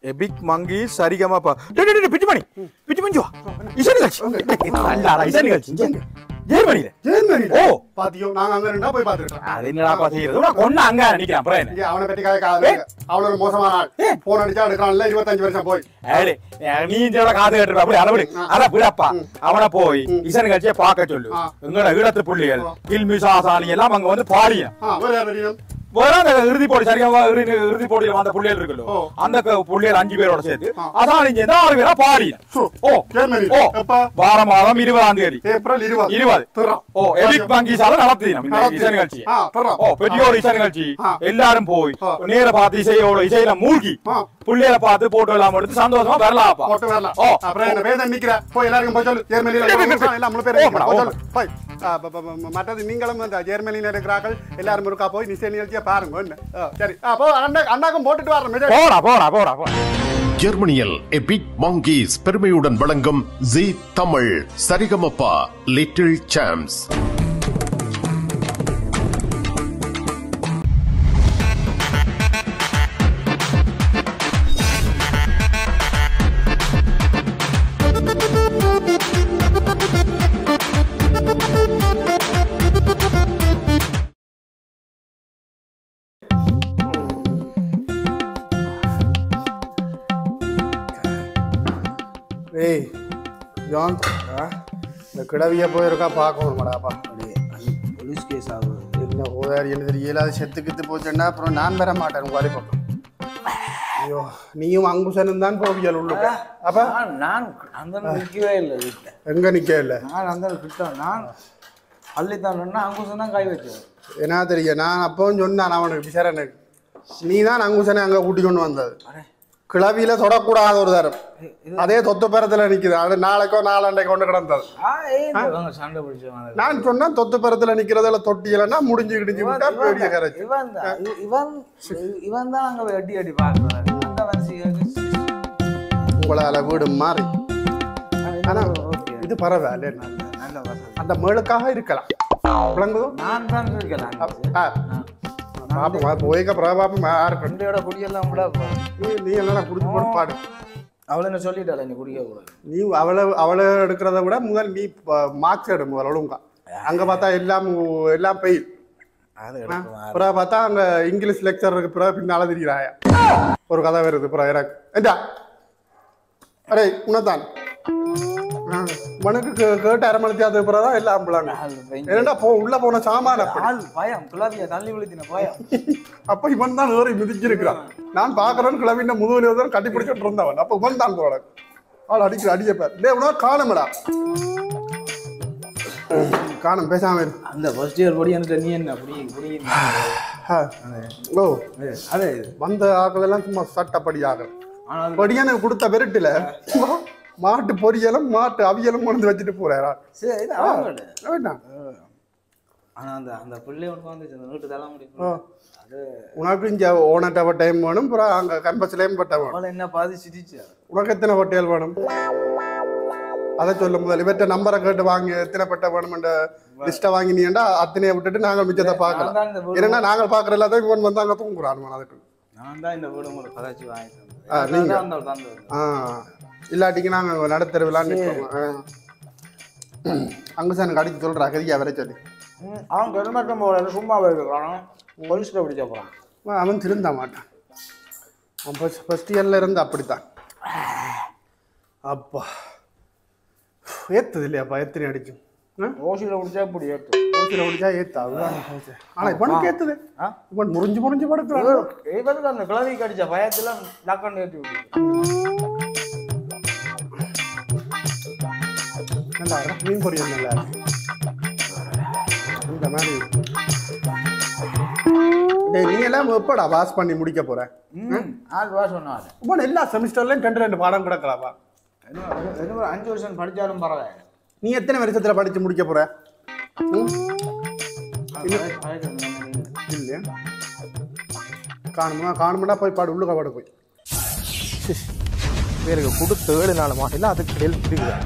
Epic மங்கி சரிகமாப்பா டேய் டேய், டேய் பிச்சுமணி பிச்சுமணி வா இசை நிகழ்ச்சி நல்லாடா இசை நிகழ்ச்சி ஜெர்மனியில ஜெர்மனி ஓ பாத்தியோ நாங்க அங்க இருந்தா போய் பாத்துக்கிட்டோம் அது என்னடா பாத்தீங்க உனக்கு ஒண்ணு அங்க நிக்கிறேன் அப்புறம் என்ன இங்க அவனை பத்தி காது அவன ஒரு மோசமான ஆள் போன் அடிச்சா எடுக்கிறான்ல இருபத்தஞ்சு வருஷம் போய் ஏடி, நீ இந்த காது கட்டுற அப்படி அளவிடு அத விடப்பா அவனை போய் இசை நிகழ்ச்சியை பார்க்க சொல்லு ஆ. எங்கட ஈழத்து புள்ளிகள் கில்மி சாசானி எல்லாம் அங்க வந்து பாடிய ஆ வேற யார் தெரியும் வேற அந்த இறுதி போட்டி சரியா இறுதி இறுதி போட்டியில வந்த புள்ளிகள் இருக்குல்ல ஓ. அந்த க- புள்ளிகள் அஞ்சு பேரோட சேர்த்து ஆ. அதான் நீங்க என்ன ஆறு பேரா பாடிய சோ, ஓ ஜெர்மனி ஓ எப்ப வார மாதம் இருபதாம் தேதி ஏப்ரல் இருபது இருபது திறம். ஓ எபிக் வங்கி சால நடத்தினோம் இந்த நடத்தி. இசை நிகழ்ச்சி ஆ, திறம். ஓ பெரியோர் இசை நிகழ்ச்சி ஆ. எல்லாரும் போய் ஆ. நேர பார்த்து இசையோட இசையில மூழ்கி ஆ. புள்ளையில பார்த்து போட்டோ எல்லாம் எடுத்து சந்தோஷமா வரலாம்ப்பா போட்டு வரலாம் ஓ அப்புறம் என்ன வேதம் நிக்கிற போய் எல்லாருக்கும் போய் சொல்லு ஜெர்மனியில இருக்கிறவங்க எல்லாம் முழு பேர் ஓப்படா, போய் சொல்லு போய் ஆ, ப- ப- ப- மற்றது நீங்களும் அந்த ஜெர்மனியில இருக்கிறார்கள் எல்லாரும் இருக்கா போய் நிச்சய நிகழ்ச்சியை பாருங்க என்ன ஆ, சரி ஆ, போ அண்ணா அண்ணாக்கும் போட்டுட்டு வரேன் மெசேஜ் போடா போடா போடா போடா ஜெர்மனியில் எபிக் மங்கீஸ் பெருமையுடன் வழங்கும் Zee Tamil Saregamapa little champs ஏய் ஜான் இந்த கிடவிய போயிருக்கா பார்க்கணுமாடாப்பா போலீஸ் கேஸ் ஆகுது என்ன ஓதாரி என்ன தெரியல அது செத்து கித்து போச்சுன்னா அப்புறம் நான் வர மாட்டேன் உங்க பக்கம் ஐயோ நீயும் அங்குசனும் தான் போவியல் உள்ளுக்க அப்ப நான் நான் அந்த நிற்கவே இல்லை வீட்டில் எங்க நிக்க இல்ல நான் அந்த கிட்ட நான் அள்ளித்தான் அங்குசம் தான் கை வச்சது என்ன தெரியும் நான் அப்பவும் சொன்னான் அவனுக்கு விசாரனுக்கு நீ தான் அங்குசனை அங்க கூட்டி கொண்டு வந்தது கிளவியில தொடக்கூடாத ஒரு தரம் அதே தொத்து பரத்துல நிக்குது அது நாளைக்கோ நாளாண்டைக்கு கொண்டு கிடந்தது ஆ ஏய் இவங்க சண்டை பிடிச்சவங்க நான் சொன்னேன் தொத்து பரத்துல நிக்கிறதுல தொட்டியலன்னா முடிஞ்சு கிடிஞ்சு விட்டா பெரிய கரைச்சு இவன் தான் இ- இவன் இவன் தான் அங்க வெட்டி அடி பார்க்கறாரு அந்த வரிசையாக உங்களால வீடு மாறி ஆனா ஓகே இது பரவாயில்ல நல்ல நல்ல வசதி அந்த மேளுக்காக இருக்கலாம் விளங்குதோ நான் தான் இருக்கலாம் ஆ. பாப்போம் போய்க்க பிரபாப்பம் யாருக்கு ஃப்ரெண்டோட குடியெல்லாம் கூட நீ நீ எல்லாம் குடிச்சு போட்டு பாடு அவளை என்ன சொல்லிட்டாளே நீ குடிக்க கூடாது நீ அவளை அவளை எடுக்கிறத விட முதல் நீ மார்க்ஸ் எடு முதல் ஒழுங்கா அங்க பார்த்தா எல்லாம் எல்லாம் பெயில் அது எடுக்கும் பிறகு பார்த்தா அங்க இங்கிலீஷ் லெக்சர் இருக்கு பிறகு பின்னால திரிகிறாயா ஒரு கதை வருது பிறகு எனக்கு ஏண்டா அரே உனதான் மனுக்கு கே- கேட்டு அரை மணிக்கு அது பிறகுதான் எல்லாம் அம்பளாங்க ஆள் பயந்து- ஏன்னா போ உள்ள போன சாமான அப்படி. ஆள் பயம் குலாபியா தள்ளி விழுத்தின பயம் அப்ப இவன் தான் ஏறி மிதிச்சிருக்கிறான் நான் பாக்குறேன் கிளவின முதுகுல தான் கட்டி பிடிச்சிட்டு இருந்தவன் அப்ப இவன் தான் போட ஆள் அடிக்கிற அடியப்பார் டே உனக்கு காணுமடா காணும் பேசாம இரு. அந்த ஃபர்ஸ்ட் இயர் படி எனக்கு நீ என்ன அப்படி இப்படி ஆ. ஓ அதே வந்த ஆக்கள் எல்லாம் சும்மா சட்டப்படி ஆகல் ஆனால் படியான கொடுத்த பெருட்டுல மாட்டு பொரியலும் மாட்டு அவியலும் கொண்டு வச்சுட்டு போறாரா சரி இது அவங்களோட வேண்டாம் ஆனா அந்த அந்த பிள்ளை ஒன்று வந்துச்சு அந்த நோட்டு தர ஆ. முடியும் அது உனக்கு இங்க ஓனட்ட டைம் வேணும் அப்புறம் அங்க கம்பஸ்லயும் பட்ட வேணும் அவளை என்ன பாதி சிரிச்சு உனக்கு எத்தனை பட்டியல் வேணும் அதை சொல்ல முதல் இவற்றை நம்பரை கேட்டு வாங்கி எத்தனை பட்ட வேணும்ன்ற லிஸ்ட்டை வாங்கினீண்டா அத்தனையை விட்டுட்டு நாங்கள் மிச்சத்தை பார்க்கலாம் நான் தான் இந்த வீடு ஏன்னா நாங்கள் பார்க்குற எல்லாத்தையும் இவன் வந்து அங்கே தூங்குறான் அதுக்கு நான் தான் இந்த வீடு உங்களுக்கு கதைச்சு வாங்கிட்டு ஆ, நீங்க? அந்த தந்தது ஆ இல்லாட்டிக்கு நாங்கள் நடுத்தருவிழான்னு நிற்போம் அங்கே சார் எனக்கு அடிச்சு சொல்கிறா கதியா வர சொல்லி ம், அவன் பெருமட்டம் போல சும்மா இருக்கிறான் போலீஸ்ல பிடிச்ச போறான் அவன் அவன் திருந்த மாட்டான் அவன் ஃபஸ்ட் ஃபஸ்ட் இயரில் இருந்து அப்படித்தான் அப்பா ஏத்துது இல்லையாப்பா எத்தனை அடிக்கும் ஆ ஓசியில பிடிச்சா இப்படி ஏற்று ஓசியில் முடிச்சா ஏத்தா அதுதான் ஆனால் இப்போ ஏத்துது ஆ? இவன் முறிஞ்சு முறிஞ்சு படுக்கிறான் இவருக்கு அந்த கிளவி கடிச்ச பயத்துல டக்குன்னு ஏற்றி விட்டு நல்லா இருக்கு. மீன் பொரியல் நல்லா இருக்கு. இந்த மாதிரி டேய், நீ எல்லாம் எப்படா பாஸ் பண்ணி முடிக்க போற ம் ஆறு ரூபா சொன்னாரு இப்போ எல்லா செமிஸ்டர்லயும் ரெண்டு ரெண்டு பாடம் கிடக்கலாப்பா இன்னும் இன்னும் ஒரு அஞ்சு வருஷம் படிச்சாலும் பரவாயில்ல நீ எத்தனை வருஷத்துல படிச்சு முடிக்க போற ம்? இல்லையா காணுமா காணுமுன்னா போய் பாடு உள்ளுக்க பாடு போய் பேருக்கு கொடுத்து ஏழு நாலு மாட்டில அதுக்கு இடையில் பிடிக்குது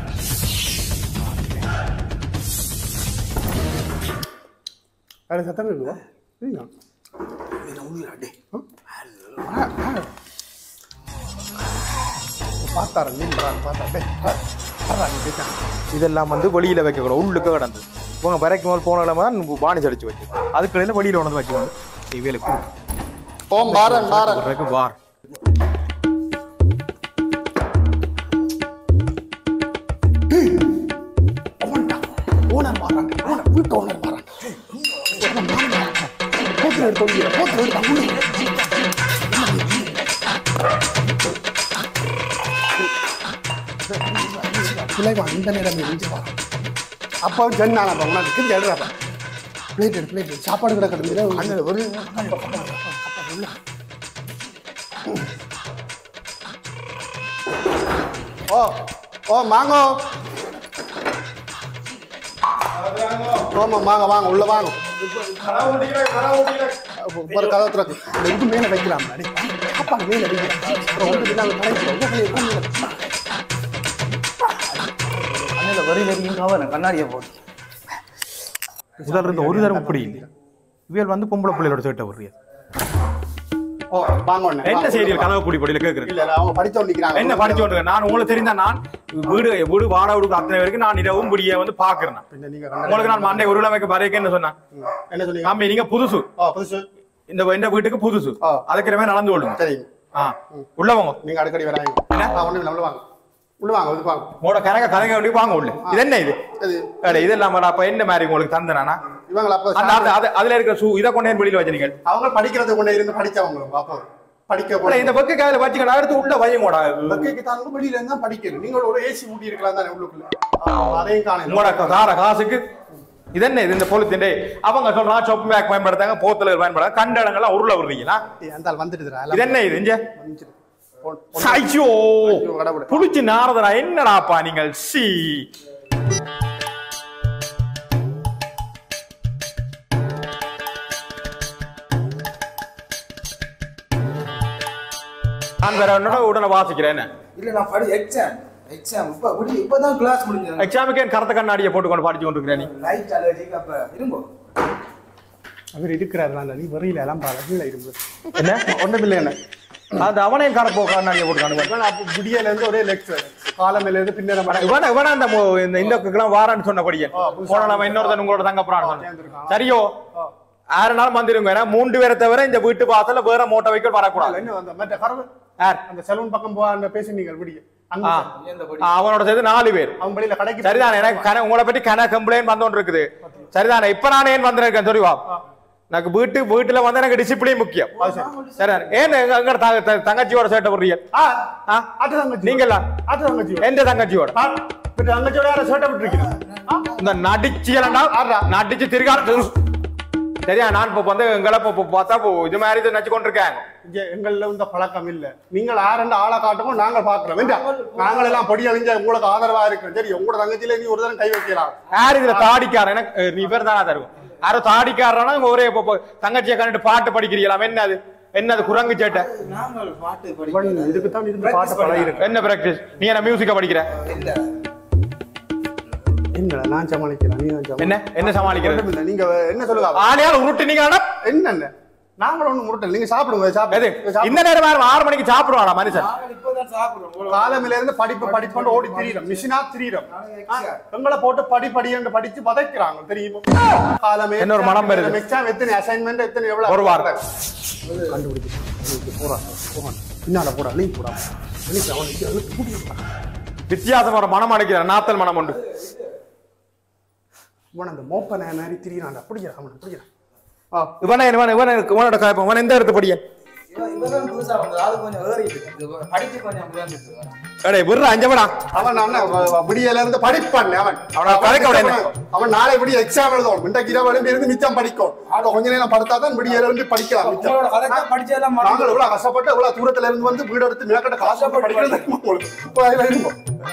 வேற சத்தம் இருக்குதா இல்லையா பார்த்தாரு நீ பார்த்தா இதெல்லாம் வந்து வெளியில வைக்கக்கூடாது உள்ளுக்க கிடந்து இவங்க வரைக்கும் போது போன இல்லாம தான் பாணி சடிச்சு வச்சு அதுக்கு வெளியில உணர்ந்து வச்சுக்கோங்க இவையில ஓம் பாரன் பாரன் கொடுக்குறதுக்கு வார் ஓனர் பாரான் ஓனர் வீட்டு ஓனர் பாரான் போத்துல எடுத்து வந்து போத்துல எடுத்து பிள்ளைவா இந்த நேரம் இருந்து வா அப்போ ஜன்னான உனக்கு கிண்டி எடுறாப்பா பிளேட் எடு பிளேட் சாப்பாடு கூட கிடந்து ஒரு ஓ ஓ மாங்கோ ஆமா வாங்க வாங்க உள்ள வாங்க ஒரு கதை திறக்கு இந்த இது மேல வைக்கலாம் சாப்பாடு மேல வைக்கலாம் அப்புறம் ஒன்று இல்லாம கடைக்கு உள்ள போய் உட்கார்ந்து கண்ணில் வரி வரையும் கவனம் கண்ணாடியை போட்டு முதல்ல இருந்த ஒரு தரம் இப்படி இல்லை இவியல் வந்து பொம்பளை பிள்ளையோட சேட்டை வருது ஓ வாங்க உடனே என்ன வாங்க, செய்தியில் உள்ள கனவு கூடி படியில கேட்கறேன் இல்ல இல்ல, அவங்க படிச்சவங்க நிக்கிறாங்க என்ன படிச்சு கொண்டு நான் உங்களுக்கு தெரிந்த நான் வீடு வீடு வாடகை கொடுக்க அத்தனை பேருக்கு நான் இரவும் பிடிய வந்து பாக்குறேன் பின்ன நீங்க கண்ட- உங்களுக்கு நான் மண்டை ஒரு வைக்க பறையக்கன்னு சொன்னேன் என்ன சொன்னீங்க தம்பி நீங்க புதுசு ஓ புதுசு இந்த இந்த வீட்டுக்கு புதுசு ஆ. அதுக்கு மாதிரி நடந்து கொள்ளுங்க சரிங்க ஆ உள்ளவங்க நீங்க அடிக்கடி வராங்க ஆ, ஒண்ணும் இல்ல உள்ள வாங்க உள்ள வாங்க இது வாங்க உங்களோட கணக்க கணக்க வேண்டி வாங்க உள்ள இது என்ன இது இது அட, இது இல்லாம அப்ப என்ன மாதிரி உங்களுக்கு தந்தனானா இவங்கள அப்ப அந்த அது- அது- அதுல இருக்கிற சூ இதை கொண்டு வந்து வெளியில வச்சிருக்கீங்க அவங்க படிக்கிறது கொண்டே இருந்து படிச்சவங்க அப்போ படிக்க இல்ல, இந்த பக்கு கையில வச்சுக்கணும் அடுத்து உள்ள வையும் கூட பக்கைக்கு தாங்க வெளியில இருந்தா படிக்கணும் நீங்க ஒரு ஏசி ஊட்டி இருக்கலாம் தானே உள்ளுக்குள்ள ஆ, அதையும் காணல உங்களோட கார காசுக்கு இது என்ன இது இந்த பொழுத்திண்டே அவங்க சொல்றாங்க சொப்பு பேக் பயன்படுத்தாங்க போத்தல பயன்படுத்தாங்க கண்ட இடங்கள்லாம் உருள விடுறீங்களா அந்த ஆள் வந்துட்டுதுடா இது என்ன இது இங்க ஐயோ ஐயோ, கடவுளே. புடிச்சு நாரதரா என்னடாப்பா நீங்கள் சி நான் வேற என்னோட உடனே வாசிக்கிறேன் என்ன இல்லை நான் படி எக்ஸாம் எக்ஸாம் இப்போ விடி இப்போ தான் கிளாஸ் முடிஞ்சது எக்ஸாமுக்கு என் கருத்த கண்ணாடியை போட்டுக்கொண்டு படிச்சு கொண்டு இருக்கிறேன் நீ லைட் அலர்ஜிக்கு அப்போ இருங்கோ அவர் இருக்கிறாரு நீ வரையில எல்லாம் பாரு கீழே இருந்து என்ன ஒன்றும் இல்லை என்ன அது அவனையும் கரப்போ கண்ணாடியை போட்டுக்கானு இவன் அப்போ விடியல இருந்து ஒரே லெக்சர் காலமையில இருந்து பின்னர மடங்கு இவன இவன அந்த மு- இந்த இந்தக்குலாம் வாரான்னு சொன்ன படியன் ஆ, புதுசா போன நம்ம இன்னொருத்தன் உங்களோட தங்க போறான்னு சேர்ந்திருக்கான். சரியோ ஆறு நாள் வந்துருங்க ஏன்னா மூன்று பேரை தவிர இந்த வீட்டு வாசல்ல வேற மோட்டை வைக்க வரக்கூடாது என்ன அந்த மற்ற கரவு யார் அந்த செலூன் பக்கம் போ அந்த பேசுனீங்க விடிய அங்க ஆ. இந்த படி ஆ, அவனோட சேர்த்து நாலு பேர் அவன் வெளியில கடைக்கு சரிதான் எனக்கு கன உங்களை பற்றி கன கம்ப்ளைண்ட் வந்தோன்னு இருக்குது சரிதானே இப்ப நான் ஏன் வந்திருக்கேன் சொல்லி வா எனக்கு வீட்டு வீட்டுல வந்து எனக்கு டிசிப்ளின் முக்கியம் சரிதான் ஏன் எங்க எங்க த- த- தங்கச்சியோட சேட்டை போடுறீங்க ஆ ஆ? ஆட்டு தங்கச்சி நீங்களா ஆட்டு தங்கச்சி எந்த தங்கச்சியோட ஆ, பின்ன தங்கச்சியோட யாரை சேட்டை விட்டுருக்கீங்க இந்த நடிச்சியலண்டா ஆடுறா. நடிச்சு திருகால சரியா நான் இப்ப வந்து எங்களை இப்ப இப்ப பார்த்தா இப்போ இது மாதிரி இது நச்சு கொண்டிருக்கேன் இங்க எங்கள்ல இந்த பழக்கம் இல்ல நீங்கள் ஆரண்டு ஆளை காட்டவும் நாங்கள் பாக்குறோம் வேண்டா நாங்கள் எல்லாம் பொடி அழிஞ்ச உங்களுக்கு ஆதரவா இருக்கிறோம் சரி உங்களோட தங்கச்சியில நீ ஒரு தரம் கை வைக்கலாம் யார் இதுல தாடிக்காரன் எனக்கு அஹ், நீ பேர் தானா தருவோம் யாரோ தாடிக்காரனா இங்க ஒரே இப்ப- இப்ப தங்கச்சியை கண்டுட்டு பாட்டு படிக்கிறீங்களா என்ன அது என்ன அது குரங்கு சேட்டை நாங்கள் பாட்டு இவன் படிக்கிறோம் இதுக்கு தான் இருந்து பாட்டு பழகிருக்கு என்ன பிராக்டிஸ் நீ என்ன மியூசிக்க படிக்கிற இல்லை என்ன நான் சமாளிக்கிறேன் நீ தான் என்ன என்ன சமாளிக்கிறது இல்ல நீங்க என்ன சொல்லுங்க ஆளையால் உருட்டு நீங்க ஆனா என்னென்ன நாங்களும் ஒண்ணு முரட்டல் நீங்க சாப்பிடுங்க எது சாப்பிடுங்க இந்த நேரம் வேற ஆறு மணிக்கு சாப்பிடுவாடா மனுஷன் நாங்கள் இப்போ தான் சாப்பிட்றோம் காலமில இருந்து படிப்பு படிப்பு ஓடி திரியிறோம் மிஷினா திரியிறோம் எங்களை போட்டு படி படி என்று படிச்சு பதைக்கிறாங்க தெரியுமா காலமே என்ன ஒரு மனம் வருது. எக்ஸாம் எத்தனை அசைன்மெண்ட் எத்தனை எவ்வளவு ஒரு வாரம். கண்டுபிடிச்சு போறான் போறான் பின்னால போடா லீவ் போடா வெளியே அவனுக்கு அழுத்து கூட்டி விடுறான். வித்தியாசம் ஒரு மனம் அடைக்கிற நாத்தல் மனம் உண்டு இவன் அந்த மோப்பனை மாதிரி திரியிறான் அப்படிங்கிறான் அவன் அப்படிங்கிறான் ஆ இவன இவன் இவன் இவனோட காய்ப்பம் இவன் எந்த இடத்து படியன் இவன் இவன் புதுசா வந்தது அது கொஞ்சம் ஏறிட்டு இது படிச்சு கொஞ்சம் விளையாண்டுட்டு அடே விடுற அஞ்சவடா அவன் அண்ணா விடியல இருந்து படிப்பான் அவன் அவனை கலைக்க விட என்ன? அவன் நாளை விடிய எக்ஸாம் எழுதும் இன்றைக்கு இரவு எழும்பி இருந்து மிச்சம் படிக்கும் அவன் கொஞ்ச நேரம் படுத்தா தான் விடிய இருந்து படிக்கலாம் மிச்சம் உங்களோட கதை படிச்சதெல்லாம் நாங்கள் மறந்து எவ்வளவு கஷ்டப்பட்டு எவ்வளவு தூரத்துல இருந்து வந்து வீடு எடுத்து மேற்கட்ட காசு படிக்கிறது உங்களுக்கு இப்போ அதுல இருங்கோ.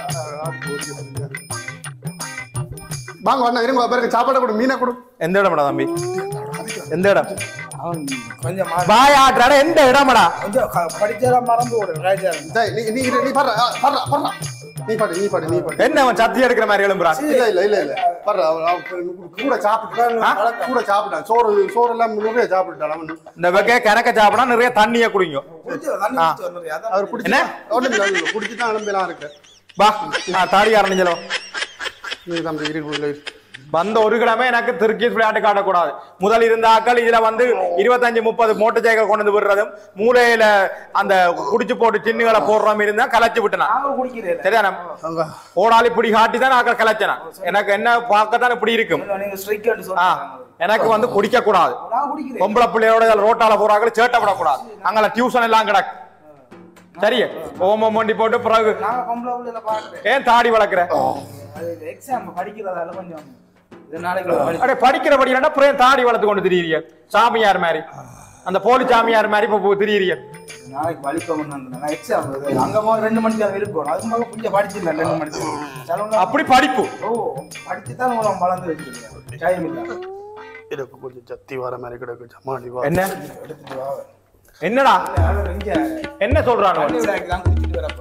வாங்க வண்ணா இருங்க பேருக்கு சாப்பாடு கொடு மீனை கொடு எந்த இடம்டா தம்பி எந்த இடம் அவன் கொஞ்சம் மற- பாய் ஆட்டுறாட எந்த இடம்டா கொஞ்சம் க- படிச்சதெல்லாம் மறந்து விடு ராஜா டேய், நீ நீ இரு, நீ படுற ஆ, படுறா படுறா நீ பாடு நீ பாடு நீ பாடு என்ன அவன் சத்தி எடுக்கிற மாதிரி எழும்புறான் இல்ல இல்ல இல்ல இல்ல பாரு, அவ- அவ கூட சாப்பிட்டு கூட சாப்பிட்டான் சோறு சோறு எல்லாம் நிறைய சாப்பிட்டுட்டான் அவன் இந்த வகை கணக்க சாப்பிடா நிறைய தண்ணிய குடிங்க அவர் குடிச்சு என்ன? ஒண்ணும் இல்லை குடிச்சு தான் கிளம்பிலாம் இருக்கு வா நான் தாடி ஆரம்பிச்சலோ நீ தம்பி இருக்கு இருக்கு வந்த ஒரு கிழமை எனக்கு திருக்கி விளையாட்டு காட்டக்கூடாது முதல் இருந்த ஆக்கள் இதுல வந்து இருபத்தஞ்சு முப்பது மோட்டர் சைக்கிள் கொண்டு வந்து விடுறதும் மூலையில அந்த குடிச்சு போட்டு சின்னுகளை போடுறோம் இருந்தா கலைச்சு விட்டனா நாங்க குடிக்கிறேன் சரியா நம்ம ஓடாலி பிடி காட்டி தான் ஆக்கள் கலைச்சனா எனக்கு என்ன பார்க்கத்தான் இப்படி இருக்கும் நீங்க ஸ்ட்ரைக் ஆ, சொல்லுங்க எனக்கு வந்து குடிக்க கூடாது நான் குடிக்கிறேன் பொம்பளை பிள்ளையோட ரோட்டால போறாங்க சேட்டை விடக்கூடாது அங்கே டியூஷன் எல்லாம் கிடக்கு சரியா ஓமம் மண்டி போட்டு பிறகு நாங்க பொம்பளை பிள்ளைல பாக்குறேன் ஏன் தாடி வளர்க்குற அது எக்ஸாம் படிக்கிறதால கொஞ்சம் இது நாளைக்கு படி- அடே படிக்கிற படிக்கிறா அப்புறம் தாடி வளர்த்து கொண்டு திரியிறிய சாமியார் மாதிரி அந்த போலி சாமியார் மாதிரி இப்ப போ- திரியிறிய நாளைக்கு படிப்போம் நான் எக்ஸாம் அங்க போக ரெண்டு மணிக்கு தான் இருக்கும் அதுக்கு மேல கொஞ்சம் படிச்சிடல ரெண்டு மணிக்கு சிலவங்க அப்படி படிப்பு ஓ படிச்சு தான் உங்களை வளர்ந்து வச்சிருக்கேன் டைம் இல்லை இருக்கு கொஞ்சம் சத்தி வர மாதிரி கிடக்கு சமாளி வா என்ன எடுத்துட்டு வா என்னடா அது இங்க என்ன சொல்றானு தண்ணி விடாக்கி தான் குடிச்சிட்டு வரப்போ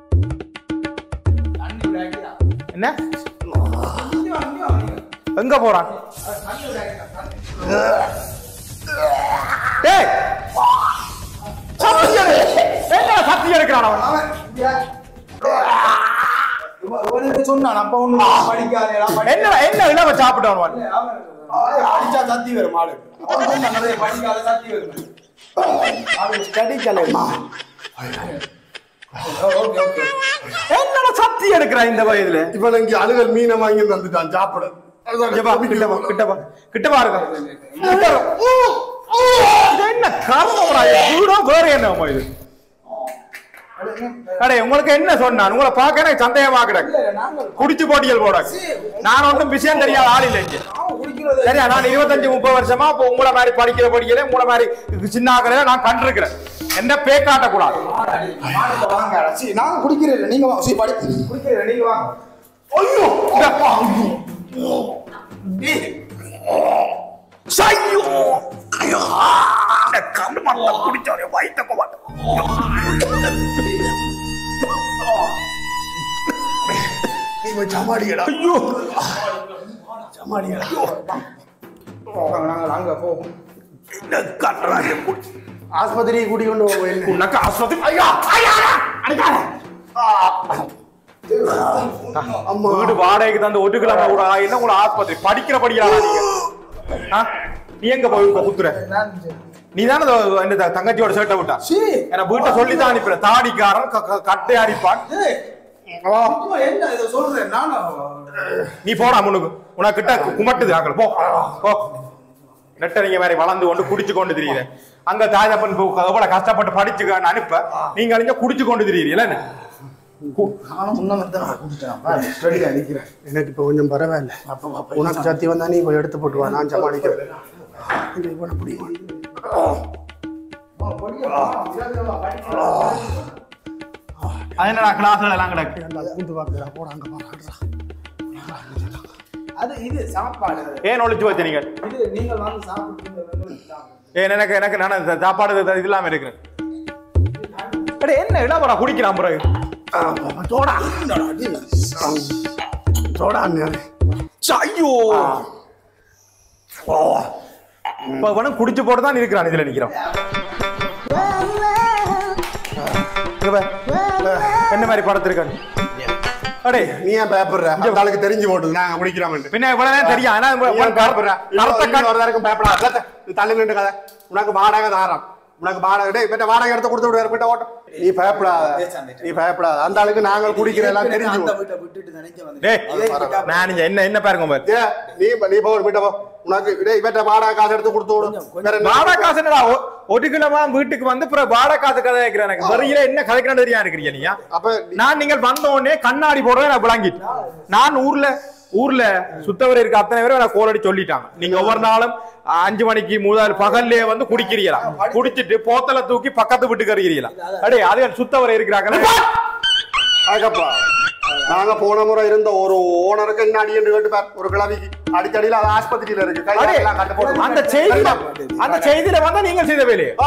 தண்ணி விடாக்கி தான் என்ன இங்க வா, இங்க வா, இங்க வா. எங்க போறான் தண்ணி விடாக்கி தான் தண்ணி டேய் சத்தி எடு. என்ன சத்தி எடுக்கிறான் அவன் அவன் இந்தியா. இவன் இவனுக்கு சொன்னான் அப்ப ஒண்ணு படிக்காதேடா, படி- என்ன என்ன இளவ சாப்பிட்டவன் அவன் அவன் அவன் அடிச்சா சத்தி வரும் ஆளு அவன் சொன்னான், நிறைய படிக்காத சத்தி வரும் ஆளு study கலை. ஓ, ஓகே ஓகே என்னடா சத்தி எடுக்கிறான் இந்த வயதுல இவன் இங்க அழுகல் மீனை வாங்கி தந்துட்டான் சாப்பிட இங்க வா, கிட்ட வா, கிட்ட வா, கிட்ட பாருங்க கிட்ட வா. இது என்ன கர்மம் வீடோ வேற என்ன அம்மா இது அடே உங்களுக்கு என்ன சொன்னான் உங்களை பார்க்க எனக்கு சந்தேகமா கிடக்கு இல்ல, நாங்கள் குடிச்சு போட்டியல் போட நான் ஒன்றும் விஷயம் தெரியாத ஆள் இல்லை இங்க அவன் குடிக்கிறது சரியா நான் இருபத்தஞ்சு முப்பது வருஷமா இப்போ உங்களை மாதிரி படிக்கிற படிக்கல உங்களை மாதிரி சின்ன ஆக்கல நான் கண்டிருக்கிறேன் என்ன பே காட்டக்கூடாது மாடுல வாங்க சி நாங்க குடிக்கிறேன் நீங்க வாங்க சி படி குடிக்கிறேன் நீங்க வாங்க ஐயோ ஐயோ ஐயோ அந்த கம்மல் குடிச்சவரே வயித்த போவாட்டம் நீ சமாளியடா ஐயோ சமாளியடா வாங்க நாங்க அங்க போவோம் என்ன கட்டுறாங்க ஆஸ்பத்திரி கூட்டி கொண்டு போவோம் என்ன உனக்கு ஆஸ்பத்திரி ஐயா ஐயா அடிக்காத அம்மா வீடு வாடகைக்கு தந்து ஒரு கிழமை கூட ஆயினா உங்களை ஆஸ்பத்திரி படிக்கிற படிக்கிறாரா நீங்க ஆ? நீ எங்க போய் இப்ப குத்துற நீ தானே இந்த தங்கச்சியோட ஷர்ட்டை விட்டா சி ஏன்னா வீட்டை சொல்லி தான் அனுப்புற தாடிக்காரன் க- க- கட்டை அடிப்பான் சும்மா என்ன இதை சொல்றேன் நானும் நீ போடா முன்னுக்கு உனக்கு கிட்ட குமட்டுது ஆக்கள் போ போ நெட்டறிங்க மாதிரி வளர்ந்து கொண்டு குடிச்சு கொண்டு திரியுற அங்க தாயப்பன் எவ்வளவு கஷ்டப்பட்டு படிச்சு அனுப்ப நீங்க அழிஞ்ச குடிச்சு கொண்டு திரியுறீங்களா என்ன நானும் முன்ன வந்து நான் குடிச்சேன் ஸ்டடி அடிக்கிறேன் எனக்கு இப்போ கொஞ்சம் பரவாயில்ல உனக்கு சத்தி வந்தா நீ போய் எடுத்து போட்டு வா நான் சமாளிக்கிறேன் இது இவனை பிடிக்கும் அது என்னடா கிளாஸ்ல எல்லாம் கிடக்கு கூந்து பார்க்குறா போட அங்கே போறாடுறா அது இது சாப்பாடு ஏன் ஒழிச்சு வச்ச நீங்க இது நீங்கள் வந்து சாப்பிட்டு ஏன் எனக்கு எனக்கு நான் இந்த சாப்பாடு இது இது இல்லாம இருக்கிறேன் அடே என்ன இளவரா குடிக்கிறான் பிறகு சோடா சோடா அண்ணே ஐயோ இப்ப இவனும் குடிச்சு போட்டு தான் இருக்கிறான் இதுல நிக்கிறான் இங்க பாரு. என்ன மாதிரி படத்திருக்கான் அடே நீ ஏன் பயப்படுற அந்த ஆளுக்கு தெரிஞ்சு போட்டுது நாங்க குடிக்கிறோம் பின்ன இவ்வளவு தெரியும் ஆனா இவன் இவன் கருப்பு- கருத்த கண்- வரைக்கும் பயப்படாத தள்ளு நின்று கதை உனக்கு வாடகை தாரம் உனக்கு வாடகை டேய் பெட்ட வாடகை எடுத்து கொடுத்து விடுவாரு பெட்ட ஓட்டம் நீ பயப்படாத நீ பயப்படாத அந்த ஆளுக்கு நாங்கள் குடிக்கிற எல்லாம் தெரிஞ்சு அந்த போகுது. வீட்டை விட்டுட்டு நினைக்க வந்து டேய் நான் இங்க என்ன என்ன பாருங்க பாரு ஏ, நீ நீ போ வீட்டை போ உனக்கு டேய் பெட்ட வாடகை காசு எடுத்து கொடுத்து விடு வேற என்ன? வாடகை காசு என்னடா ஒ- ஒரு கிலோமா வீட்டுக்கு வந்து அப்புறம் வாடகை காசு கதை கேட்கிறேன் எனக்கு வரியில என்ன கதைக்கிறேன்னு தெரியா இருக்கிறீங்க நீங்க அப்ப நீ- நான் நீங்கள் வந்த உடனே கண்ணாடி போடுறேன் நான் விளங்கிட்டு நான் ஊர்ல ஊர்ல சுத்தவரை இருக்க அத்தனை பேரும் எனக்கு கோலடி சொல்லிட்டாங்க நீங்க ஒவ்வொரு நாளும் அஞ்சு மணிக்கு முதல் பகல்லே வந்து குடிக்கிறீங்களா குடிச்சிட்டு போத்தல தூக்கி பக்கத்து வீட்டுக்கு அறிகிறீங்களா அடே அது சுத்தவரை இருக்கிறாங்க அதுக்கப்பா நாங்க போன முறை இருந்த ஒரு ஓனருக்கு என்ன அடின்னு கேட்டு பார் ஒரு கிழவிக்கு அடிக்கடியில அது ஆஸ்பத்திரியில இருக்கு அடே, கையெல்லாம் கட்டு போட்டு அந்த செய்தியில அந்த செய்தியில வந்தா நீங்கள் செய்த வேலையே ஆ,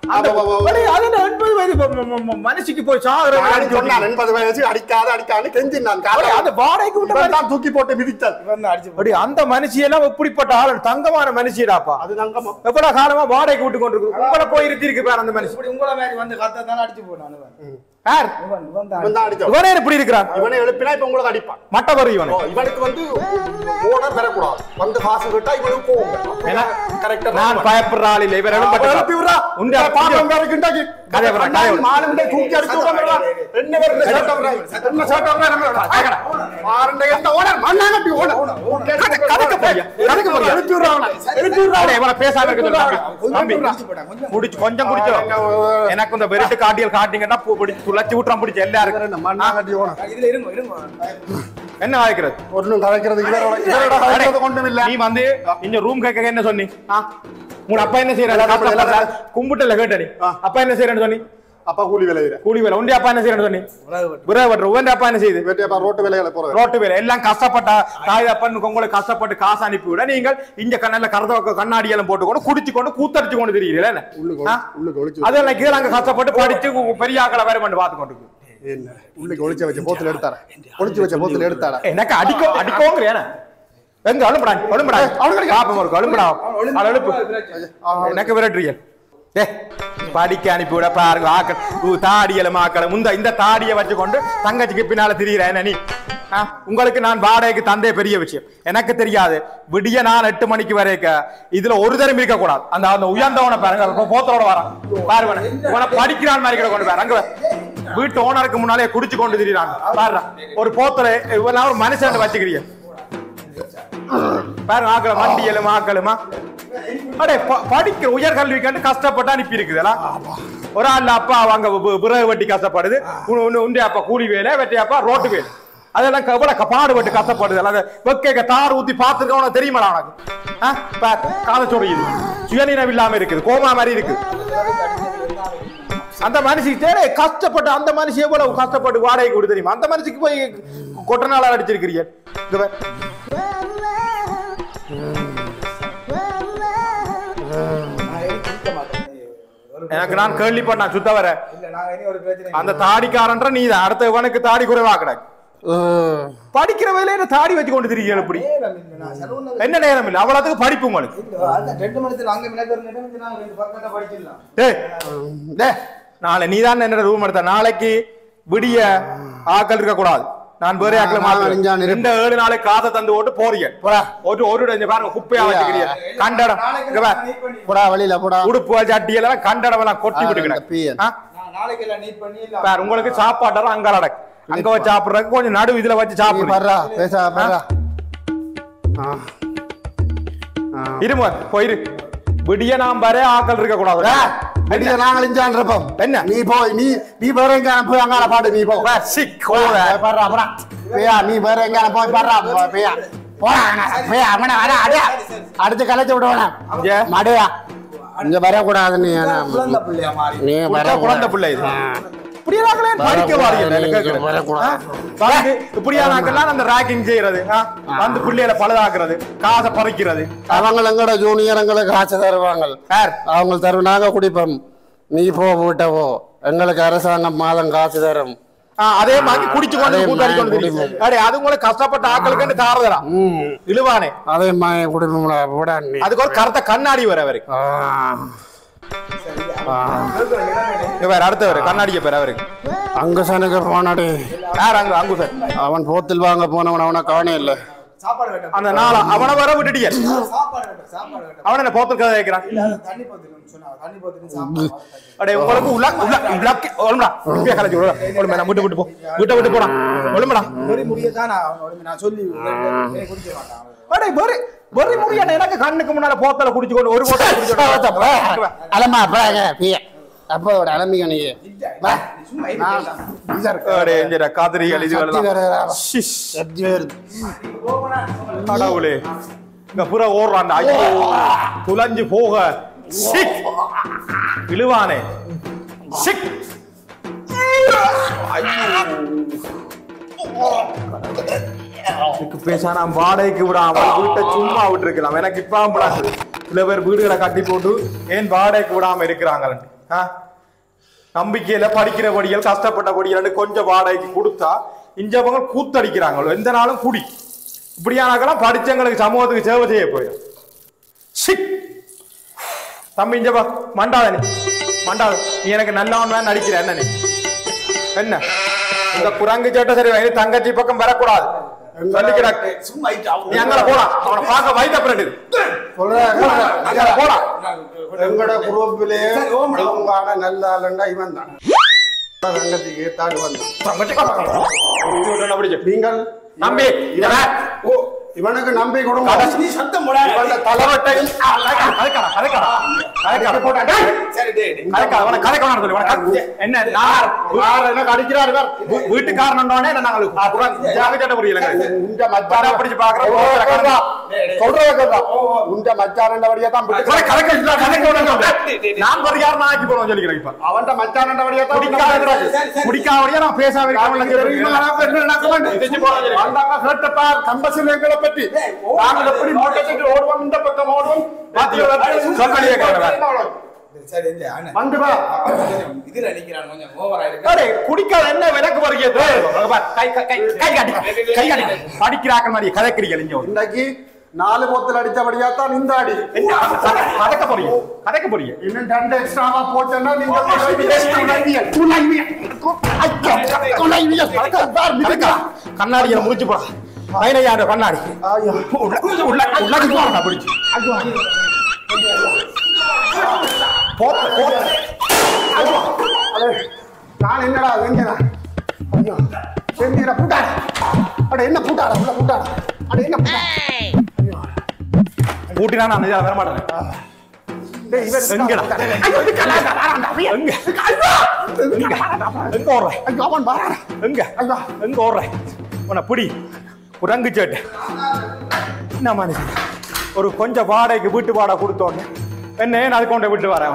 அந்த அப்ப, அப்ப, அடே, அது என்ன எண்பது வயது ம- ம- ம- மனுஷிக்கு போய் சாகுற நான் மாதிரி சொன்னான் சொன்னான். எண்பது வயசு அடிக்காத அடிக்காது கெஞ்சினான் அடே, அந்த வாடகைக்கு விட்ட மாதிரி தான் தூக்கி போட்டு மிதித்தல் இவன் தான் அடிச்சு அடி அந்த மனுஷியெல்லாம் எப்படிப்பட்ட ஆளு தங்கமான மனுஷியடாப்பா அது தங்கமா எவ்வளவு காலமா வாடகைக்கு விட்டு கொண்டு இருக்கு உங்களை போய் இருத்தி இருக்கு பாரு அந்த மனுஷன் இப்படி உங்களை மாதிரி வந்து கத்த தானே அடிச்சு போனான் இவன் யார் இவன் இவன் தான் இவன் தான் அடிச்சவன் இவனே இப்படி இருக்கிறான் இவனை எழுப்பினா இப்ப உங்களுக்கு அடிப்பான் மட்ட வரும் இவனு ஓ, இவனுக்கு வந்து ஓனர் பெறக்கூடாது வந்து காசு விட்டா இவனுக்கு கோவம் ஏன்னா, கரெக்டா நான் பயப்படுற ஆள் இல்லை இவர் எழுப்பி விடுறா உண்டு பாப்பம் வேற கிண்டாக்கி கதை விடுறா, கதை விடுறா. மாலுண்டை தூக்கி அடிச்சு உட்கார்ந்துடா. என்ன வேற இந்த சேட்டை விடுறா? என்ன சேட்டை விடுறா? என்ன விடுறா? கேக்கடா. பாருண்டை எந்த ஓனர்? மண்ணாங்கட்டி ஓனர். கதை- கதைக்க போறியா? கதைக்க போறியா? எழுப்பி விடுறா அவனை. எழுப்பி விடுறா அடே, அவனை. இவனை பேசாம இருக்க சொல்லு தம்பி. கொஞ்சம் தம்பி குடிச்சு போட்டான், கொஞ்சம் குடிச்சு கொஞ்சம் குடிச்சோ எனக்கு இந்த வெறுட்டு காட்டியல் காட்டிங்கன்னா பூ பிடிச்சு துளைச்சி விட்டுறான் பிடிச்ச எல்லாருக்கும் என்ன மண்ணாங்கட்டி ஓனர். இதுல இருங்க இருங்க என்ன வாய்க்கிறது ஒண்ணும் கலைக்கிறது இவரோட இவரோட கலைக்கிறது கொண்டும் இல்ல நீ வந்து இந்த ரூம் கேட்க என்ன சொன்னி உங்க அப்பா என்ன செய்யறாரு கும்பிட்டல கேட்டடி அப்பா என்ன செய்யறேன்னு சொன்னி அப்பா கூலி விளையிற கூலி வேலை உண்டி அப்பா என்ன செய்யறேன்னு சொன்னி விரை வெட்டுற உவன் அப்பா என்ன செய்யுது வேட்டையப்பா ரோட்டு வேலைகளை போறது ரோட்டு வேலை எல்லாம் கஷ்டப்பட்டா தாய் அப்பன் உங்களுக்கு கஷ்டப்பட்டு காசு அனுப்பி விட நீங்கள் இங்க கண்ணால கரத கண்ணாடி எல்லாம் போட்டுக்கொண்டு குடிச்சு கொண்டு கூத்தடிச்சு கொண்டு தெரியுறீங்களா என்ன உள்ளுக்கு ஆ? ஒளி- உள்ளுக்கு ஒளிச்சு அது எல்லாம் கீழே அங்க கஷ்டப்பட்டு படிச்சு உங்க பெரிய ஆக்களை வேற பண்ணி பார்த்து கொண்டு இருக்கு. என்ன உள்ளுக்கு ஒளிச்சு வச்ச போத்துல எடுத்தார ஒளிச்சு வச்ச போத்துல எடுத்தார எனக்கு அடிக்கோ அடிக்கோங்கிற ஏன்னா எங்க அழும்படா அழும்படா அவனுக்கு பாப்பம் இருக்கு அழும்படா அவன் எழுப்பு எனக்கு விரட்டுறியல் ஏ படிக்க அனுப்பி விட பாருங்க ஆக்கள் ஊ, தாடியல மாக்களை முந்த இந்த தாடியை வச்சுக்கொண்டு தங்கச்சிக்கு பின்னால திரியிற என்ன நீ ஆ, உங்களுக்கு நான் வாடகைக்கு தந்தே பெரிய விஷயம் எனக்கு தெரியாது விடிய நான் எட்டு மணிக்கு வரைக்க இதுல ஒரு தரம் இருக்க கூடாது அந்த அந்த உயர்ந்தவனை பாருங்க இப்ப போத்தோட வரான் பாருவன உன படிக்கிறான் மாதிரி கூட கொண்டு பாரு அங்க வா. வீட்டு ஓனருக்கு முன்னாலே குடிச்சு கொண்டு திரியிறாங்க பாருடா ஒரு போத்தல இவன் ஒரு மனுஷன் வச்சுக்கிறீங்க பாருங்க ஆக்கள வண்டியலும் ஆக்களுமா அடே ப- படிக்கிற உயர்கல்விக்காண்டு கஷ்டப்பட்டு அனுப்பி இருக்குதுல ஒரு ஆள் அப்பா அவங்க வி- விறகு வெட்டி கஷ்டப்படுது உன்னு- உன்னு- உண்டி அப்பா கூலி வேலை வெட்டி அப்பா ரோட்டு வேலை அதெல்லாம் எவ்வளவு பாடுபட்டு கஷ்டப்படுது அல்லது வெக்க தார் ஊத்தி பார்த்துருக்க உனக்கு தெரியுமாடா உனக்கு ஆ? பார், காதை சொறியுது சுயநினைவு இல்லாம இருக்குது கோமா மாதிரி இருக்குது அந்த மனுஷிக்கு தேவை கஷ்டப்பட்டு அந்த மனுஷி எவ்வளவு கஷ்டப்பட்டு வாடகை கொடு தெரியுமா அந்த மனுஷிக்கு போய் கொட்டநாளா அடிச்சிருக்கிறீங்க இங்க பார். நான் எதுவும் குடிக்க மாட்டேன் ஒரு எனக்கு நான் கேள்விப்பட்டேன் சுத்த வர இல்ல நாங்க இனி ஒரு பிரச்சனை அந்த தாடிக்காரன்ற நீதான் அடுத்த இவனுக்கு தாடி குறைவா கிடக்கு படிக்கிற வேலையில தாடி வச்சு கொண்டு திரிக்கீங்க எப்படி நேரம் இல்ல நான் செலவு என்ன நேரம் இல்ல அவ்வளவுக்கு படிப்பு உங்களுக்கு இல்ல அதான் ரெண்டு மணி நேரத்துல அங்க மிளகு ஒரு நேரம் நாங்க ரெண்டு பக்கம் படிச்சிடலாம் டேய், டேய், நாளை நீதான் என்ன ரூம் எடுத்த நாளைக்கு விடிய ஆக்கள் இருக்க கூடாது நான் வேற ஆக்களை நான் அறிஞ்சான் மாத்த இருப்பேன். இந்த ஏழு நாளைக்கு காசை தந்து ஓட்டு போறீங்க ஒரு ஒரு இங்க பாருங்க குப்பையா வச்சுக்கிறீங்க கண்டடம் இங்க பார். போடா வெளியில போடா உடுப்பு சட்டி எல்லாம் கண்டடம் எல்லாம் கொட்டி ஆ, விட்டு இந்த கிடக்கு. பீயன். ஆ? நான் நாளைக்கு எல்லாம் நீட் பண்ணி இல்ல பார் உங்களுக்கு சாப்பாட்டெல்லாம் அங்க நடக்கு அங்க வச்சு சாப்பிடுறதுக்கு கொஞ்சம் நடு இதுல வச்சு நீ சாப்பிடுங்க பர்றா பேசா பர்றா ஆ. ஆ. இரும போயிரு விடிய நாம் வர ஆக்கள் இருக்க கூடாது வெளியில நாங்கள் இஞ்சான் இருப்போம் என்ன? நீ போய் நீ நீ வேற எங்க போய் அங்கால பாடு நீ போ சிக்கோட பர்றா போடா பேயா நீ வேற எங்க போய் பர்றா போ, பேயா போடா பேயா அவன வர அடியா அடுத்து கலைச்சு விடுவானா ஏ? மடையா இங்க வரக்கூடாது நீ குழந்தை பிள்ளையா மாறி நீ குழந்தை குழந்தை பிள்ளை இது இப்படியானாங்களே படிக்க வாரியல எனக்கு கேக்குறேன். வரக்கூடாது. ஆ? வந்து இப்படியானாக்கெல்லாம் அந்த ராக்கிங் செய்யறது ஆ? வந்து பிள்ளைகளை பழுதாக்குறது காசை பறிக்கிறது அவங்க எங்கட ஜூனியர் எங்களுக்கு காசு தருவாங்க சார் அவங்க தரு நாங்க குடிப்போம் நீ போ வீட்ட போ எங்களுக்கு அரசாங்கம் மாதம் காசு தரும் ஆ, அதே மாதிரி குடிச்சு கொண்டு அதே கூத்தாடி கொண்டு மாதிரி தெரியும். அடே அது உங்களுக்கு கஷ்டப்பட்ட ஆக்களுக்கு தாரதரா ம். இழுவானே அதே மாதிரி குடிப்போம்டா போடா நீ அதுக்கு ஒரு கருத்த கண்ணாடி வர அவருக்கு ஆ. ஆ. இங்க வேற அடுத்தவர் கண்ணாடிய பேர் அவருக்கு அங்க சனுக்கு போனாடி யார் அங்க அங்கு சார் அவன் போத்தில் வாங்க போனவன் அவனை காணே இல்ல சாப்பாடு வேண்டாம் அந்த நாள அவனை வர விட்டுட்டீங்க சாப்பாடு வேண்டாம் சாப்பாடு வேண்டாம் அவனை என்ன போத்தல் கதை வைக்கிறான் இல்ல அது தண்ணி போத்துன்னு சொன்னா தண்ணி போத்துன்னு சாப்பாடு அடே உங்களுக்கு உள்ள உள்ள உள்ள ஒழும்படா உப்பியா கலைச்சு விடுடா ஒழும்பா நான் விட்டு விட்டு போ விட்டு விட்டு போடா ஒழும்படா ஒரு முடியத்தான் நான் அவனோட நான் சொல்லி என்னை குடிக்க மாட்டான் அவன். அடே வெறி வெறி முடியான எனக்கு கண்ணுக்கு முன்னால போத்தல குடிச்சு கொண்டு ஒரு போட்டல குடிச்சு கொண்டு அலமா அப்படாங்க பிய அப்போட அலம்பிக்க நீ வா. நீ சும்மா இது பேசாம. அடே எங்கடா காதரிகள் இது சக்தி வேற எல்லாம் ஷிஷ். சக்தி வருது. கடவுளே இங்க புற ஓடுறான் ஐயோ துலஞ்சு போக சிக் இழுவானே சிக் இதுக்கு பேச நான் வாடகைக்கு விடாம வீட்டை சும்மா விட்டுருக்கலாம் எனக்கு இப்ப ஆம்பளாக்குது சில பேர் வீடுகளை கட்டி போட்டு ஏன் வாடகைக்கு விடாம இருக்கிறாங்க ஆ? நம்பிக்கையில படிக்கிற படிகள் கஷ்டப்பட்ட படிகள் கொஞ்சம் வாடகைக்கு கொடுத்தா இஞ்சவங்க கூத்தடிக்கிறாங்களோ எந்த நாளும் குடி இப்படியானாக்கெல்லாம் படிச்சவங்களுக்கு சமூகத்துக்கு சேவை செய்ய போயிடும் சிக் தம்பி இங்க வா மண்டாத நீ மண்டாத நீ எனக்கு நல்லவன் வேணும் நடிக்கிற என்ன நீ என்ன இந்த குரங்கு சேட்டை சரி வயது தங்கச்சி பக்கம் வரக்கூடாது சொல்லிக்கிறார் சும்மா ஆயிட்டு அவங்க- நீ அங்கே போலாம் அவனை பார்க்க வைத்த பிறகு சொல்றேன் அங்கே போலாம் எங்கட குரூப்பிலே சரி, ஓமடா. அவங்கான நல்ல ஆளுண்டா இவன் தான் தங்கச்சிக்கு தான் வந்தான் நீங்கள் தம்பி இவன் ஓ இவனுக்கு நம்பி கொடுங்க நீ சத்தம் போடாத. இவன் தலைவட்டை கதைக்கடா கதைக்கடா கதைக்கடா போட்டா சரி, டேய், டேய். கதைக்கா அவனை கதைக்கணும் சொல்லி உனக்கு கதை- என்ன நான் யார் என்ன கடிக்கிறார் இவர் வீ- வீட்டுக்காரனோடனே நாங்கள் ஜாகிரதை புரியலங்க உண்ட மச்சான பிடிச்சு பார்க்கறோம். சொல்றத கேட்றா. சொல்றத கேட்றா. உண்ட மச்சானண்ட வழியா தான் கதை பிடிக்கிறான். கதைக்க இல்ல, கதைக்க விடணும். நான் ஒரு யார் ஆக்கி போறோம் சொல்லிக்கிறேன் இப்ப அவன்ட மச்சானண்ட வழியா தான் குடிக்காத பிடிக்கிறான். குடிக்காதவரையா நான் பேசாம அவனுக்கு தெரியுமா, நான் என்ன நடக்குதுன்னு? வந்தாங்க, கேட்டுப்பார், கம்பசில் எங்களை பற்றி. நாங்கள் எப்படி மோட்டை சைக்கிள் ஓடுவோம், இந்த பக்கம் ஓடுவோம். பாத்தியா, சொல்றதையே கேட்கிறவன். சரி, இந்த அண்ணன். வந்து வா. இதுல நிக்கிறான் கொஞ்சம் ஓவரா இருக்கு அடே, குடிக்காத என்ன விளக்கு வருகிறது கை கை கை கை காட்டி கை காட்டி படிக்கிறாக்க மாதிரி கதைக்கிறீங்க இங்க வந்து. இன்னைக்கு நாலு போத்தல் அடிச்சபடியா தான் இந்த அடி என்ன கதை- கதைக்க போறீங்க கதைக்க போறீங்க இன்னும் ரெண்டு எக்ஸ்ட்ராவா போச்சேன்னா நீங்க துணைவியல், துணைவியல். ஐயா, துணைவியல். பார், மிதக்கா. கண்ணாடியில முடிச்சு போ பதினையாயிரம் கண்ணாடி ஐயா. உள்ள உள்ள உள்ள போறா பிடிச்சு போத்த போத்த அடே, நான் என்னடா வெங்கடா ஐயோ செந்திரா பூட்டாட அட என்ன பூட்டாட உள்ள பூட்டாட அட என்ன பூட்டாட கூட்டினா நான் இதில் வர மாட்டேன் டேய் இவன் எங்கடா ஐயோ, இது கண்ணாடி வாரான்டா, எங்க எங்க எங்க ஓடுற ஐயோ அவன் வராடா எங்க ஐயா. எங்க ஓடுற உன்னை பிடி குரங்கு சேட்டு என்ன மனுஷன் ஒரு கொஞ்சம் வாடகைக்கு வீட்டு வாடகை கொடுத்தோன்னு என்ன ஏன் அதுக்கு கொண்டு விட்டு வரேன்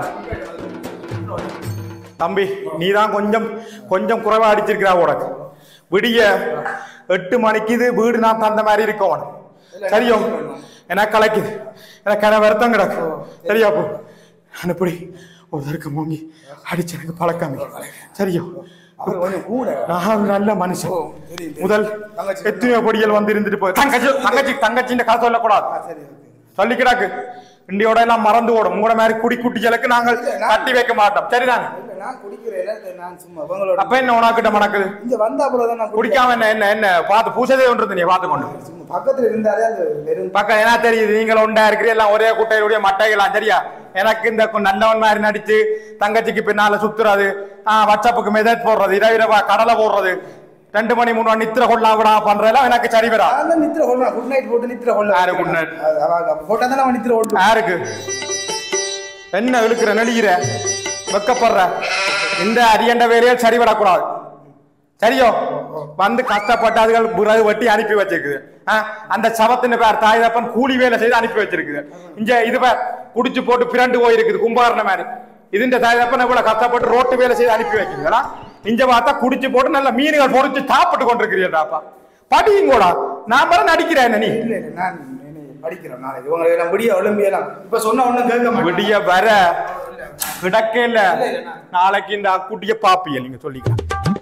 தம்பி நீ தான் கொஞ்சம் கொஞ்சம் குறைவா அடிச்சிருக்கிறா உனக்கு விடிய எட்டு மணிக்கு இது வீடு நான் தந்த மாதிரி இருக்கும் உனக்கு. சரியோ எனக்கு கலைக்குது எனக்கு கன வருத்தம் கிடக்கு சரியா போ அனுப்படி ஒரு தருக்கு மூங்கி அடிச்சு எனக்கு பழக்கம் சரியோ அவர் கொஞ்சம் கூட நான் ஒரு நல்ல மனுஷன் தெரியுது. முதல் தங்கச்சி. எத்தனையோ பொடிகள் வந்து இருந்துட்டு போய் தங்கச்சி தங்கச்சி தங்கச்சின்னு கதை சொல்லக்கூடாது சரி ஓகே சொல்லி கிடாக்கு இண்டியோட எல்லாம் மறந்து ஓடும் உங்களோட மாதிரி குடி குட்டிகளுக்கு நாங்கள் கட்டி வைக்க மாட்டோம் சரிதானே இல்ல நான் குடிக்கிறேன் நான் சும்மா இவங்களோட அப்ப என்ன உனக்கிட்ட மணக்குது இங்க வந்தா அப்புறம் தான் நான் குடிக்க குடிக்காம என்ன என்ன என்ன பார்த்து பூசதே ஒன்றது நீ பார்த்து கொண்டு சும்மா பக்கத்துல இருந்தாலே அந்த வெறும் பக்கம் என்ன தெரியுது நீங்கள் உண்டா இருக்கிறீ எல்லாம் ஒரே குட்டையுடைய மட்டைகளாம் சரியா எனக்கு இந்த கு- நல்லவன் மாதிரி நடிச்சு தங்கச்சிக்கு பின்னால சுத்துறது ஆஹ் வாட்ஸ்அப்புக்கு மெசேஜ் போடுறது இரவு இரவா கடலை போடுறது ரெண்டு மணி மூணு மணி நித்திர கொள்ளா விடா பண்றதெல்லாம் எனக்கு சரி வரா நான் தான் நித்திர கொள்ளலாம் குட் நைட் போட்டு நித்திர கொள்ளலாம் யாரு good night? போட்டா தான் அவன் நித்திர ஓட்டு யாருக்கு என்ன இழுக்கிற நெளிகிற வெக்கப்படுற இந்த அரியண்ட வேலையை சரி வரக்கூடாது சரியோ வந்து கஷ்டப்பட்டு அதுகள் பிறகு வட்டி அனுப்பி வச்சிருக்குது ஆ, அந்த சவத்தின் பேர் தாய் தப்பன் கூலி வேலை செய்து அனுப்பி வச்சிருக்குது இங்க இது பேர் குடிச்சு போட்டு பிறண்டு போயிருக்குது கும்பகரண மாதிரி இதுன்ற தாய் தப்பன் இவ்வளவு கஷ்டப்பட்டு ரோட்டு வேலை செய்து அனுப்பி வைக்கிறீங்களா இங்க பார்த்தா குடிச்சு போட்டு நல்ல மீன்கள் பொறிச்சு சாப்பிட்டு கொண்டிருக்கிறீங்கடாப்பா படியுங்கோடா நான் வர நடிக்கிறேன் என்ன நீ இல்ல இல்ல நான் என்னை படிக்கிறேன் நாளைக்கு உங்களுக்கு நான் விடிய ஒலிம்பியலாம் இப்ப சொன்ன ஒண்ணும் கேட்க மாட்டேன் விடிய வர கிடக்கல நாளைக்கு இந்த அக்குட்டிய பாப்பிய நீங்க சொல்லிக்கலாம்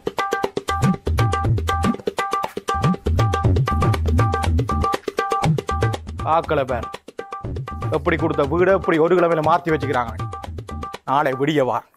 ஆக்களை பேர் எப்படி கொடுத்த வீடை எப்படி ஒரு கிழமையில மாத்தி வச்சுக்கிறாங்க நாளை விடிய வா